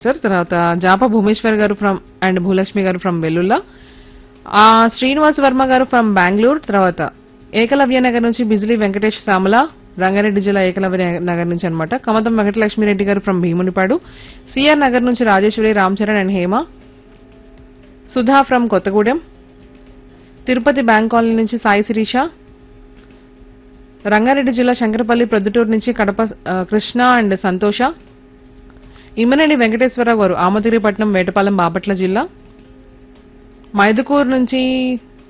sir తర్వాత జాప భూమేశ్వర్ గారు from and Bhulakshmi గారు ఫ్రమ్ వెల్లుల్లా ఆ శ్రీనివాస్ వర్మ గారు ఫ్రమ్ బెంగళూరు తర్వాత ఏకలవ్య నగర్ నుంచి బిజిలీ వెంకటేష్ సామల రంగారెడ్డి జిల్లా ఏకలవ్య నగర్ నుంచి అన్నమాట కమతం వెంకటలక్ష్మిరెడ్డి గారు ఫ్రమ్ భీమునిపాడు సిఆర్ నగర్ నుంచి Rajeshwari Ram Charan and Hema Sudha from Kothagudem Tirupati bank colony నుంచి సాయి శిరీష రంగారెడ్డి జిల్లా శంకరపల్లి ప్రొద్దుటూరు నుంచి కడప ఆ, కృష్ణ అండ్ సంతోష ఇమ్మనేని వెంకటేశ్వరరావు గారు ఆమతిరిపట్నం వేటపాలెం బాపట్ల జిల్లా మైదుకూరు నుంచి